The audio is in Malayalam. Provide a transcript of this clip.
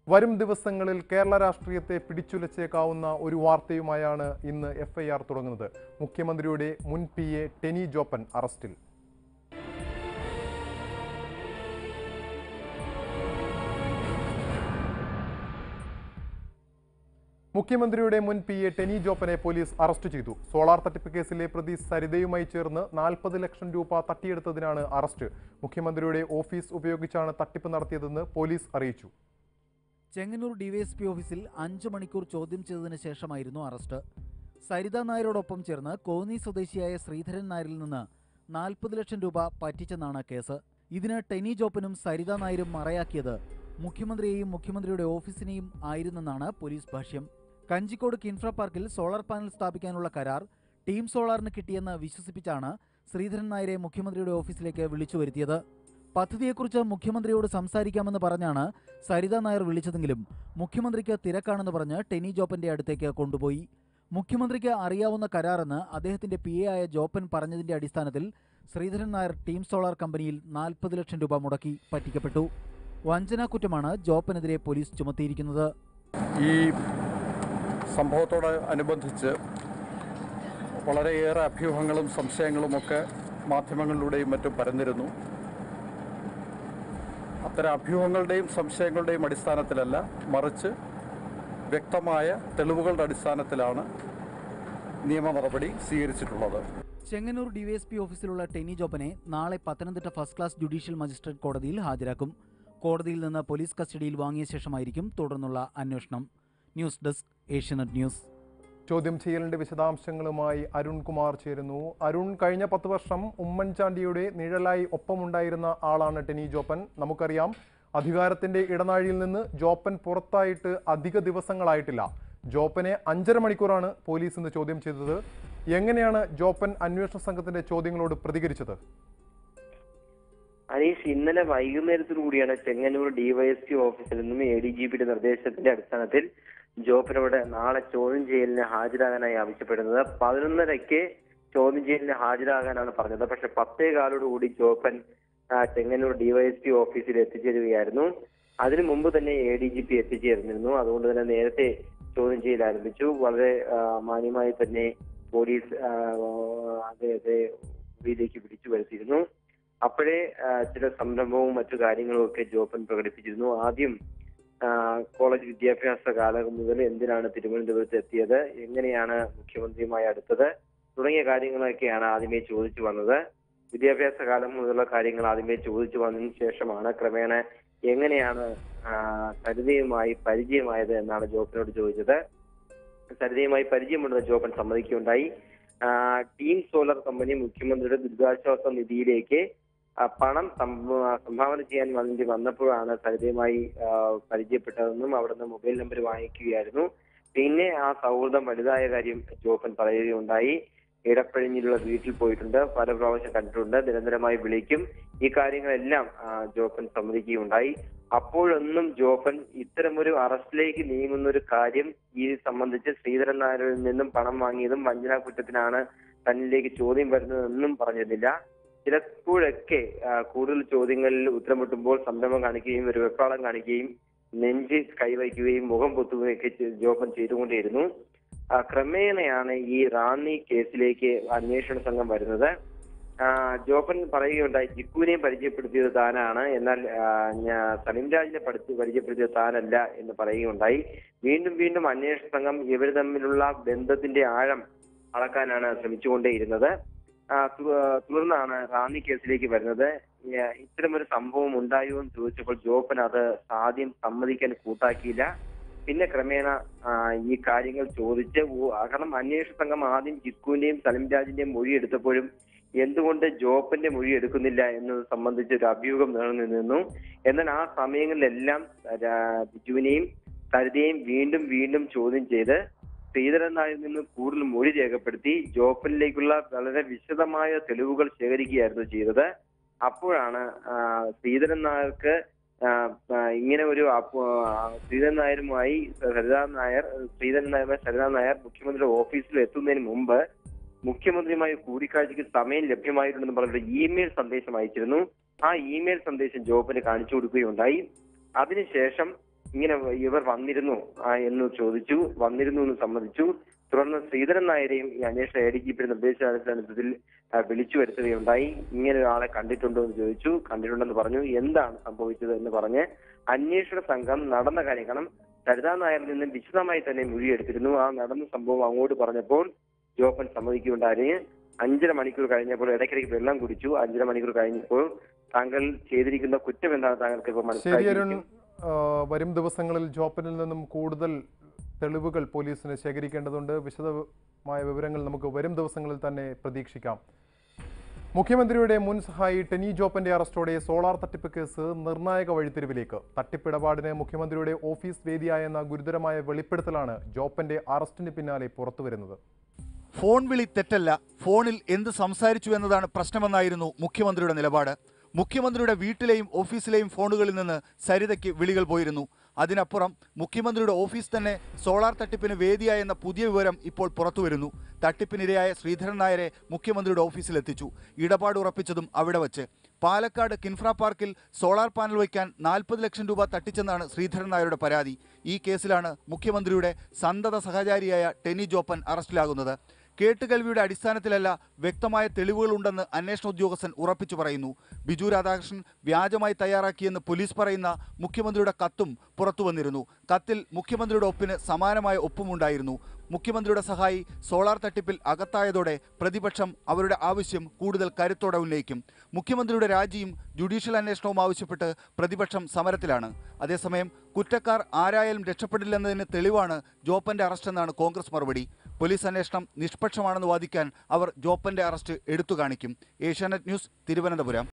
വരും ദിവസങ്ങളിൽ കേരള രാഷ്ട്രീയത്തെ പിടിച്ചുലച്ചേക്കാവുന്ന ഒരു വാർത്തയുമായാണ് ഇന്ന് എഫ് ഐ ആർ തുടങ്ങുന്നത് മുഖ്യമന്ത്രിയുടെ മുൻ പി എ ടെനി ജോപ്പൻ അറസ്റ്റിൽ മുഖ്യമന്ത്രിയുടെ മുൻ പി എ ടെനി ജോപ്പനെ പോലീസ് അറസ്റ്റ് ചെയ്തു സോളാർ തട്ടിപ്പ് കേസിലെ പ്രതി സരിതയുമായി ചേർന്ന് നാൽപ്പത് ലക്ഷം രൂപ തട്ടിയെടുത്തതിനാണ് അറസ്റ്റ് മുഖ്യമന്ത്രിയുടെ ഓഫീസ് ഉപയോഗിച്ചാണ് തട്ടിപ്പ് നടത്തിയതെന്ന് പോലീസ് അറിയിച്ചു ചെങ്ങന്നൂർ ഡിവൈഎസ്പി ഓഫീസിൽ അഞ്ചു മണിക്കൂർ ചോദ്യം ചെയ്തതിനു ശേഷമായിരുന്നു അറസ്റ്റ് സരിത നായരോടൊപ്പം ചേർന്ന് കോന്നി സ്വദേശിയായ ശ്രീധരൻ നായരിൽ നിന്ന് നാൽപ്പത് ലക്ഷം രൂപ പറ്റിച്ചെന്നാണ് കേസ് ഇതിന് ടെനി ജോപ്പനും സരിത നായരും മറയാക്കിയത് മുഖ്യമന്ത്രിയെയും മുഖ്യമന്ത്രിയുടെ ഓഫീസിനെയും ആയിരുന്നെന്നാണ് പോലീസ് ഭാഷ്യം കഞ്ചിക്കോട് കിൻഫ്ര പാർക്കിൽ സോളാർ പാനൽ സ്ഥാപിക്കാനുള്ള കരാർ ടീം സോളാറിന് കിട്ടിയെന്ന് വിശ്വസിപ്പിച്ചാണ് ശ്രീധരൻ നായരെ മുഖ്യമന്ത്രിയുടെ ഓഫീസിലേക്ക് വിളിച്ചു വരുത്തിയത് പദ്ധതിയെക്കുറിച്ച് മുഖ്യമന്ത്രിയോട് സംസാരിക്കാമെന്ന് പറഞ്ഞാണ് സരിത നായർ വിളിച്ചതെങ്കിലും മുഖ്യമന്ത്രിക്ക് തിരക്കാണെന്ന് പറഞ്ഞ് ടെനി ജോപ്പന്റെ അടുത്തേക്ക് കൊണ്ടുപോയി മുഖ്യമന്ത്രിക്ക് അറിയാവുന്ന കരാറെന്ന് അദ്ദേഹത്തിന്റെ പി എ ആയ ജോപ്പൻ പറഞ്ഞതിന്റെ അടിസ്ഥാനത്തിൽ ശ്രീധരൻ നായർ ടീം സോളാർ കമ്പനിയിൽ നാൽപ്പത് ലക്ഷം രൂപ മുടക്കി പറ്റിക്കപ്പെട്ടു വഞ്ചനാ കുറ്റമാണ് ജോപ്പനെതിരെ പോലീസ് ചുമത്തിയിരിക്കുന്നത് ഈ സംഭവത്തോട് അനുബന്ധിച്ച് വളരെയേറെ അഭ്യൂഹങ്ങളും സംശയങ്ങളുമൊക്കെ മാധ്യമങ്ങളിലൂടെയും മറ്റും പരന്നിരുന്നു അത്തരം അഭ്യൂഹങ്ങളുടെയും സംശയങ്ങളുടെയും അടിസ്ഥാനത്തിലല്ല മറിച്ച് വ്യക്തമായ തെളിവുകളുടെ അടിസ്ഥാനത്തിലാണ് നിയമ നടപടി സ്വീകരിച്ചിട്ടുള്ളത് ചെങ്ങന്നൂർ ഡിവൈഎസ്പി ഓഫീസിലുള്ള ടെനി ജോപ്പനെ നാളെ Pathanamthitta first class judicial magistrate കോടതിയിൽ ഹാജരാക്കും കോടതിയിൽ നിന്ന് പോലീസ് കസ്റ്റഡിയിൽ വാങ്ങിയ ശേഷമായിരിക്കും തുടർന്നുള്ള അന്വേഷണം ന്യൂസ് ഡെസ്ക് ഏഷ്യനെറ്റ് ന്യൂസ് ചോദ്യം ചെയ്യലിന്റെ വിശദാംശങ്ങളുമായി അരുൺകുമാർ ചേരുന്നു അരുൺ കഴിഞ്ഞ പത്ത് വർഷം ഉമ്മൻചാണ്ടിയുടെ നിഴലായി ഒപ്പമുണ്ടായിരുന്ന ആളാണ് ടെനി ജോപ്പൻ നമുക്കറിയാം അധികാരത്തിന്റെ ഇടനാഴിയിൽ നിന്ന് ജോപ്പൻ പുറത്തായിട്ട് അധിക ദിവസങ്ങളായിട്ടില്ല ജോപ്പനെ അഞ്ചര മണിക്കൂറാണ് പോലീസ് ഇന്ന് ചോദ്യം ചെയ്തത് എങ്ങനെയാണ് ജോപ്പൻ അന്വേഷണ സംഘത്തിന്റെ ചോദ്യങ്ങളോട് പ്രതികരിച്ചത് അനീഷ് ഇന്നലെ വൈകുന്നേരത്തോടു കൂടിയാണ് ചെങ്ങന്നൂർ ഡിവൈഎസ്പി ഓഫീസിൽ നിന്നും എ ഡി ജി പിയുടെ നിർദ്ദേശത്തിന്റെ അടിസ്ഥാനത്തിൽ ജോപ്പനോട് നാളെ ചോദ്യം ചെയ്യലിന് ഹാജരാകാനായി ആവശ്യപ്പെടുന്നത് പതിനൊന്നരയ്ക്ക് ചോദ്യം ചെയ്യലിന് ഹാജരാകാനാണ് പറഞ്ഞത് പക്ഷെ പത്തേ കാലോടുകൂടി ജോപ്പൻ ആ, ചെങ്ങന്നൂർ ഡിവൈഎസ്പി ഓഫീസിൽ എത്തിച്ചേരുകയായിരുന്നു അതിനു മുമ്പ് തന്നെ എ ഡി ജി പി എത്തിച്ചേർന്നിരുന്നു അതുകൊണ്ട് തന്നെ നേരത്തെ ചോദ്യം ചെയ്യൽ ആരംഭിച്ചു വളരെ ആ, മാന്യമായി തന്നെ പോലീസ് ആ, അദ്ദേഹത്തെ മുറിയിലേക്ക് വിളിച്ചു വരുത്തിയിരുന്നു അപ്പോഴേ ആ, ചില സംരംഭവും മറ്റു കാര്യങ്ങളും ഒക്കെ ജോപ്പൻ പ്രകടിപ്പിച്ചിരുന്നു ആദ്യം ആ, കോളേജ് വിദ്യാഭ്യാസ കാലം മുതൽ എന്തിനാണ് തിരുവനന്തപുരത്ത് എത്തിയത് എങ്ങനെയാണ് മുഖ്യമന്ത്രിയുമായി അടുത്തത് തുടങ്ങിയ കാര്യങ്ങളൊക്കെയാണ് ആദ്യമേ ചോദിച്ചു വന്നത് വിദ്യാഭ്യാസ കാലം മുതലുള്ള കാര്യങ്ങൾ ആദ്യമേ ചോദിച്ചു വന്നതിന് ശേഷമാണ് ക്രമേണ എങ്ങനെയാണ് ആ, സരിതയുമായി പരിചയമായത് എന്നാണ് ജോപ്പനോട് ചോദിച്ചത് സരിതയുമായി പരിചയമുണ്ടെന്ന് ജോപ്പൻ സമ്മതിക്കുകയുണ്ടായി ആ, ടീം സോളർ കമ്പനി മുഖ്യമന്ത്രിയുടെ ദുരിതാശ്വാസ നിധിയിലേക്ക് ആ, പണം സംഭ- സംഭാവന ചെയ്യാൻ വേണ്ടി വന്നപ്പോഴാണ് സരിതയുമായി ആ, പരിചയപ്പെട്ടതെന്നും അവിടുന്ന് മൊബൈൽ നമ്പർ വാങ്ങിക്കുകയായിരുന്നു പിന്നെ ആ സൗഹൃദം വലുതായ കാര്യം ജോപ്പൻ പറയുകയുണ്ടായി ഇടപ്പഴിഞ്ഞിലുള്ള വീട്ടിൽ പോയിട്ടുണ്ട് പല പ്രാവശ്യം കണ്ടിട്ടുണ്ട് നിരന്തരമായി വിളിക്കും ഈ കാര്യങ്ങളെല്ലാം ആ, ജോപ്പൻ സമ്മതിക്കുകയുണ്ടായി അപ്പോഴൊന്നും ജോപ്പൻ ഇത്തരമൊരു അറസ്റ്റിലേക്ക് നീങ്ങുന്ന ഒരു കാര്യം ഈ സംബന്ധിച്ച് ശ്രീധരൻ നായരിൽ നിന്നും പണം വാങ്ങിയതും വഞ്ചനാ കുറ്റത്തിനാണ് തന്നിലേക്ക് ചോദ്യം വരുന്നതെന്നും പറഞ്ഞിരുന്നില്ല ചിലപ്പോഴൊക്കെ ആ, കൂടുതൽ ചോദ്യങ്ങളിൽ ഉത്തരം മുട്ടുമ്പോൾ സംരംഭം കാണിക്കുകയും ഒരു വെപ്രാളം കാണിക്കുകയും നെഞ്ച് കൈവയ്ക്കുകയും മുഖം പൊത്തുകയൊക്കെ ചെ- ജോപ്പൻ ചെയ്തുകൊണ്ടേയിരുന്നു ആ, ക്രമേണയാണ് ഈ റാന്നി കേസിലേക്ക് അന്വേഷണ സംഘം വരുന്നത് ആ, ജോപ്പൻ പറയുകയുണ്ടായി ജിക്കുവിനെ പരിചയപ്പെടുത്തിയത് താനാണ് എന്നാൽ ആ, ഞാ- സലീം രാജിനെ പഠിച്ച് പരിചയപ്പെടുത്തിയത് താനല്ല എന്ന് പറയുകയുണ്ടായി വീണ്ടും വീണ്ടും അന്വേഷണ സംഘം ഇവർ തമ്മിലുള്ള ബന്ധത്തിന്റെ ആഴം അളക്കാനാണ് ശ്രമിച്ചുകൊണ്ടേയിരുന്നത് ആ, തു- ആ, തുടർന്നാണ് റാന്നി കേസിലേക്ക് വരുന്നത് ഏ, ഇത്തരമൊരു സംഭവം ഉണ്ടായോ എന്ന് ചോദിച്ചപ്പോൾ ജോപ്പൻ അത് ആദ്യം സമ്മതിക്കാൻ കൂട്ടാക്കിയില്ല പിന്നെ ക്രമേണ ആ, ഈ കാര്യങ്ങൾ ചോദിച്ച് ഊ- ആ, കാരണം അന്വേഷണ സംഘം ആദ്യം ജിക്കുവിന്റെയും സലിം രാജിന്റെയും മൊഴി എടുത്തപ്പോഴും എന്തുകൊണ്ട് ജോപ്പന്റെ മൊഴി എടുക്കുന്നില്ല എന്നത് സംബന്ധിച്ച് ഒരു അഭ്യൂഹം നിലനിന്നു എന്നാൽ ആ സമയങ്ങളിലെല്ലാം രാ- ബിജുവിനെയും സരിതയെയും വീണ്ടും വീണ്ടും ചോദ്യം ചെയ്ത് ശ്രീധരൻ നായരിൽ നിന്ന് കൂടുതൽ മൊഴി രേഖപ്പെടുത്തി ജോപ്പനിലേക്കുള്ള വളരെ വിശദമായ തെളിവുകൾ ശേഖരിക്കുകയായിരുന്നു ചെയ്തത് അപ്പോഴാണ് ആ, ശ്രീധരൻ നായർക്ക് ആ, ആ, ഇങ്ങനെ ഒരു അപ്പോ- ആ, ശ്രീധരൻ നായരുമായി സരിതാ നായർ ശ്രീധരൻ നായരുമായി സരിതാ നായർ മുഖ്യമന്ത്രിയുടെ ഓഫീസിൽ എത്തുന്നതിന് മുമ്പ് മുഖ്യമന്ത്രിയുമായി കൂടിക്കാഴ്ചയ്ക്ക് സമയം ലഭ്യമായിട്ടുണ്ടെന്ന് പറഞ്ഞൊരു ഇമെയിൽ സന്ദേശം അയച്ചിരുന്നു ആ ഇമെയിൽ സന്ദേശം ജോബിന് കാണിച്ചു കൊടുക്കുകയുണ്ടായി അതിനുശേഷം ഇങ്ങനെ ഇവർ വന്നിരുന്നു ആ, എന്ന് ചോദിച്ചു വന്നിരുന്നു എന്ന് സമ്മതിച്ചു തുടർന്ന് ശ്രീധരൻ നായരെയും ഈ അന്വേഷണ എ ഡി ജി പിയുടെ നിർദ്ദേശാടിസ്ഥാനത്തിൽ ആ, വിളിച്ചു വരുത്തുകയുണ്ടായി ഇങ്ങനെ ഒരാളെ കണ്ടിട്ടുണ്ടോ എന്ന് ചോദിച്ചു കണ്ടിട്ടുണ്ടെന്ന് പറഞ്ഞു എന്താണ് സംഭവിച്ചത് എന്ന് പറഞ്ഞ് അന്വേഷണ സംഘം നടന്ന കാര്യം കാരണം സരിതാ നായരിൽ നിന്ന് വിശദമായി തന്നെ മൊഴിയെടുത്തിരുന്നു ആ നടന്ന സംഭവം അങ്ങോട്ട് പറഞ്ഞപ്പോൾ ജോപ്പൻ സമ്മതിക്കുകയുണ്ടായി അഞ്ചര മണിക്കൂർ കഴിഞ്ഞപ്പോൾ ഇടയ്ക്കിടയ്ക്ക് വെള്ളം കുടിച്ചു അഞ്ചര മണിക്കൂർ കഴിഞ്ഞപ്പോൾ താങ്കൾ ചെയ്തിരിക്കുന്ന കുറ്റം എന്താണ് താങ്കൾക്ക് ഇപ്പോൾ ശരി അരുൺ മനസ്സിലായി ആ, വരും ദിവസങ്ങളിൽ ജോപ്പനിൽ നിന്നും കൂടുതൽ തെളിവുകൾ പോലീസിന് ശേഖരിക്കേണ്ടതുണ്ട് വിശദമായ വിവരങ്ങൾ നമുക്ക് വരും ദിവസങ്ങളിൽ തന്നെ പ്രതീക്ഷിക്കാം മുഖ്യമന്ത്രിയുടെ മുൻ സഹായി ടെനി ജോപ്പന്റെ അറസ്റ്റോടെ സോളാർ തട്ടിപ്പ് കേസ് നിർണായക വഴിത്തിരിവിലേക്ക് തട്ടിപ്പിടപാടിന് മുഖ്യമന്ത്രിയുടെ ഓഫീസ് വേദിയായെന്ന ഗുരുതരമായ വെളിപ്പെടുത്തലാണ് ജോപ്പന്റെ അറസ്റ്റിന് പിന്നാലെ പുറത്തുവരുന്നത് ഫോൺ വിളി തെറ്റല്ല ഫോണിൽ എന്ത് സംസാരിച്ചു എന്നതാണ് പ്രശ്നമെന്നായിരുന്നു മുഖ്യമന്ത്രിയുടെ നിലപാട് മുഖ്യമന്ത്രിയുടെ വീട്ടിലെയും ഓഫീസിലെയും ഫോണുകളിൽ നിന്ന് സരിതയ്ക്ക് വിളികൾ പോയിരുന്നു അതിനപ്പുറം മുഖ്യമന്ത്രിയുടെ ഓഫീസ് തന്നെ സോളാർ തട്ടിപ്പിന് വേദിയായെന്ന പുതിയ വിവരം ഇപ്പോൾ പുറത്തുവരുന്നു തട്ടിപ്പിനിരയായ ശ്രീധരൻ നായരെ മുഖ്യമന്ത്രിയുടെ ഓഫീസിലെത്തിച്ചു ഇടപാട് ഉറപ്പിച്ചതും അവിടെ വച്ച് പാലക്കാട് കിൻഫ്ര പാർക്കിൽ സോളാർ പാനൽ വയ്ക്കാൻ നാൽപ്പത് ലക്ഷം രൂപ തട്ടിച്ചെന്നാണ് ശ്രീധരൻ നായരുടെ പരാതി ഈ കേസിലാണ് മുഖ്യമന്ത്രിയുടെ സന്തത സഹചാരിയായ ടെനി ജോപ്പൻ അറസ്റ്റിലാകുന്നത് കേട്ടുകേൾവിയുടെ അടിസ്ഥാനത്തിലല്ല വ്യക്തമായ തെളിവുകളുണ്ടെന്ന് അന്വേഷണ ഉദ്യോഗസ്ഥൻ ഉറപ്പിച്ചു പറയുന്നു ബിജു രാധാകൃഷ്ണൻ വ്യാജമായി തയ്യാറാക്കിയെന്ന് പോലീസ് പറയുന്ന മുഖ്യമന്ത്രിയുടെ കത്തും പുറത്തു വന്നിരുന്നു കത്തിൽ മുഖ്യമന്ത്രിയുടെ ഒപ്പിന് സമാനമായ ഒപ്പുമുണ്ടായിരുന്നു മുഖ്യമന്ത്രിയുടെ സഹായി സോളാർ തട്ടിപ്പിൽ അകത്തായതോടെ പ്രതിപക്ഷം അവരുടെ ആവശ്യം കൂടുതൽ കരുത്തോടെ ഉന്നയിക്കും മുഖ്യമന്ത്രിയുടെ രാജിയും ജുഡീഷ്യൽ അന്വേഷണവും ആവശ്യപ്പെട്ട് പ്രതിപക്ഷം സമരത്തിലാണ് അതേസമയം കുറ്റക്കാർ ആരായാലും രക്ഷപ്പെടില്ലെന്നതിന് തെളിവാണ് ജോപ്പന്റെ അറസ്റ്റെന്നാണ് കോൺഗ്രസ് മറുപടി പോലീസ് അന്വേഷണം നിഷ്പക്ഷമാണെന്ന് വാദിക്കാൻ അവർ ജോപ്പന്റെ അറസ്റ്റ് എടുത്തു കാണിക്കും ഏഷ്യാനെറ്റ് ന്യൂസ് തിരുവനന്തപുരം